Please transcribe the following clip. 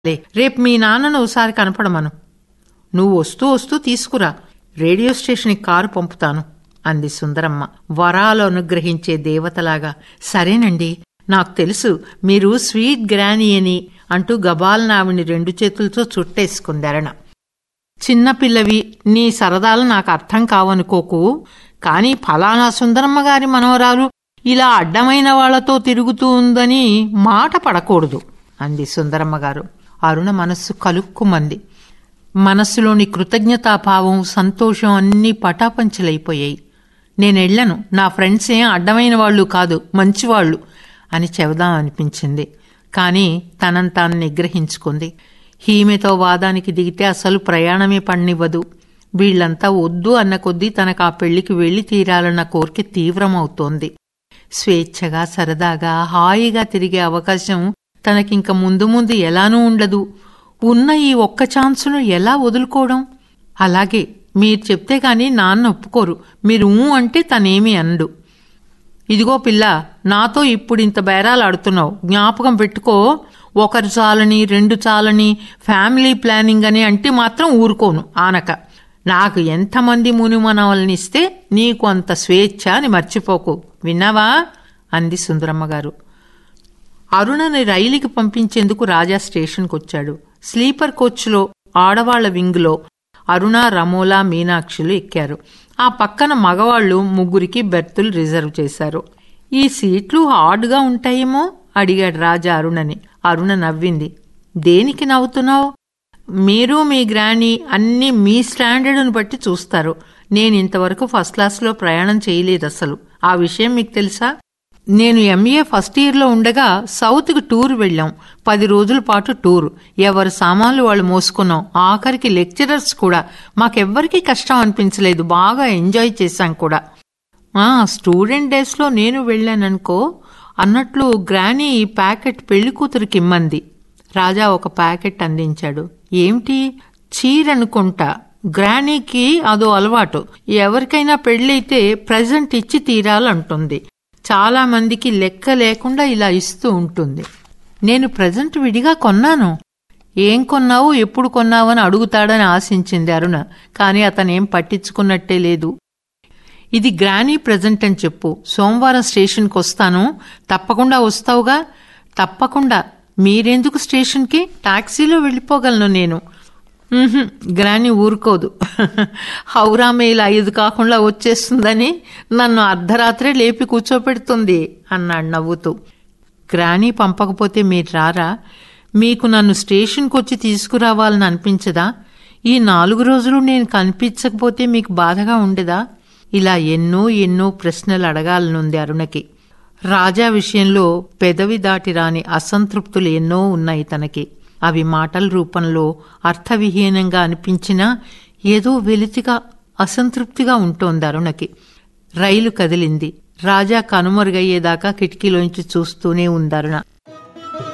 లే రేపు మీ నాన్నను ఒకసారి కనపడమను నువ్వు వస్తూ వస్తూ తీసుకురా రేడియో స్టేషన్కి కారు పంపుతాను అంది సుందరమ్మ వరాలు అనుగ్రహించే దేవతలాగా సరేనండి నాకు తెలుసు మీరు స్వీట్ గ్రానీ అని అంటూ గబాలనావిని రెండు చేతులతో చుట్టేసుకుంది అరుణ చిన్నపిల్లవి నీ సరదాలు నాకు అర్థం కావనుకోకు కాని ఫలానా సుందరమ్మ గారి మనవరాలు ఇలా అడ్డమైన వాళ్లతో తిరుగుతూ ఉందని మాట పడకూడదు అంది సుందరమ్మ గారు అరుణ మనస్సు కలుక్కుమంది మనస్సులోని కృతజ్ఞతాభావం సంతోషం అన్నీ పటాపంచలైపోయాయి నేనెళ్లను నా ఫ్రెండ్స్ ఏం అడ్డమైన వాళ్ళు కాదు మంచివాళ్ళు అని చెబుదాం అనిపించింది కానీ తనను తాను నిగ్రహించుకుంది హీమెతో వాదానికి దిగితే అసలు ప్రయాణమే పన్నివ్వదు వీళ్లంతా వద్దు అన్న కొద్దీ తనకు ఆ పెళ్లికి వెళ్లి తీరాలన్న కోరిక తీవ్రమవుతోంది స్వేచ్ఛగా సరదాగా హాయిగా తిరిగే అవకాశం తనకింక ముందు ముందు ఎలానూ ఉండదు ఉన్న ఈ ఒక్క ఛాన్సును ఎలా వదులుకోవడం అలాగే మీరు చెప్తే గాని నాన్న ఒప్పుకోరు మీరు ఊ అంటే తనేమీ అనడు ఇదిగో పిల్ల నాతో ఇప్పుడు ఇంత బేరాలు ఆడుతున్నావు జ్ఞాపకం పెట్టుకో ఒకరు చాలని రెండు చాలని ఫ్యామిలీ ప్లానింగ్ అని అంటే మాత్రం ఊరుకోను ఆనక నాకు ఎంతమంది మునిమనవల్ని ఇస్తే నీకు అంత స్వేచ్ఛ అని మర్చిపోకు విన్నావా అంది సుందరమ్మ గారు అరుణని రైలుకి పంపించేందుకు రాజా స్టేషన్కి వచ్చాడు స్లీపర్ కోచ్లో ఆడవాళ్ల వింగ్లో అరుణ రమోలా మీనాక్షులు ఎక్కారు ఆ పక్కన మగవాళ్లు ముగ్గురికి బెర్తులు రిజర్వ్ చేశారు ఈ సీట్లు హార్డ్గా ఉంటాయేమో అడిగాడు రాజా అరుణని అరుణ నవ్వింది దేనికి నవ్వుతున్నావు మీరు మీ గ్రాని అన్నీ మీ స్టాండర్డ్ను బట్టి చూస్తారు నేను ఇంతవరకు ఫస్ట్ క్లాస్లో ప్రయాణం చేయలేదు అసలు ఆ విషయం మీకు తెలుసా నేను ఎంఏ ఫస్ట్ ఇయర్లో ఉండగా సౌత్కి టూర్ వెళ్ళాం పది రోజుల పాటు టూర్ ఎవరి సామాన్లు వాళ్ళు మోసుకున్నాం ఆఖరికి లెక్చరర్స్ కూడా మాకెవ్వరికీ కష్టం అనిపించలేదు బాగా ఎంజాయ్ చేశాం కూడా ఆ స్టూడెంట్ డేస్లో నేను వెళ్ళాననుకో అన్నట్లు గ్రానీ ఈ ప్యాకెట్ పెళ్లి కూతురికి ఇమ్మంది రాజా ఒక ప్యాకెట్ అందించాడు ఏమిటి చీరనుకుంటా గ్రానీకి అదో అలవాటు ఎవరికైనా పెళ్ళైతే ప్రజెంట్ ఇచ్చి తీరాలంటుంది చాలా మందికి లెక్క లేకుండా ఇలా ఇస్తూ ఉంటుంది నేను ప్రజెంట్ విడిగా కొన్నాను ఏం కొన్నావు ఎప్పుడు కొన్నావు అని అడుగుతాడని ఆశించింది అరుణ కానీ అతనేం పట్టించుకున్నట్టే లేదు ఇది గ్రానీ ప్రజెంట్ అని చెప్పు సోమవారం స్టేషన్కి వస్తాను తప్పకుండా వస్తావుగా తప్పకుండా మీరెందుకు స్టేషన్కి టాక్సీలో వెళ్ళిపోగలను నేను ఉహుం, గ్రాని ఊరుకోదు హౌరా మెయిల్ ఐదు కాకుండా వచ్చేస్తుందని నన్ను అర్ధరాత్రే లేపి కూర్చోపెడుతుంది అన్నాడు నవ్వుతూ గ్రాని పంపకపోతే మీరు రారా మీకు నన్ను స్టేషన్కి వచ్చి తీసుకురావాలని అనిపించదా ఈ నాలుగు రోజులు నేను కనిపించకపోతే మీకు బాధగా ఉండేదా ఇలా ఎన్నో ఎన్నో ప్రశ్నలు అడగాలనుంది అరుణకి రాజా విషయంలో పెదవి దాటి రాని అసంతృప్తులు ఎన్నో ఉన్నాయి తనకి అవి మాటల రూపంలో అర్థవిహీనంగా అనిపించినా ఏదో వెలితిగా అసంతృప్తిగా ఉంటోంది అరుణకి రైలు కదిలింది రాజా కనుమరుగయ్యేదాకా కిటికీలోంచి చూస్తూనే ఉంది అరుణ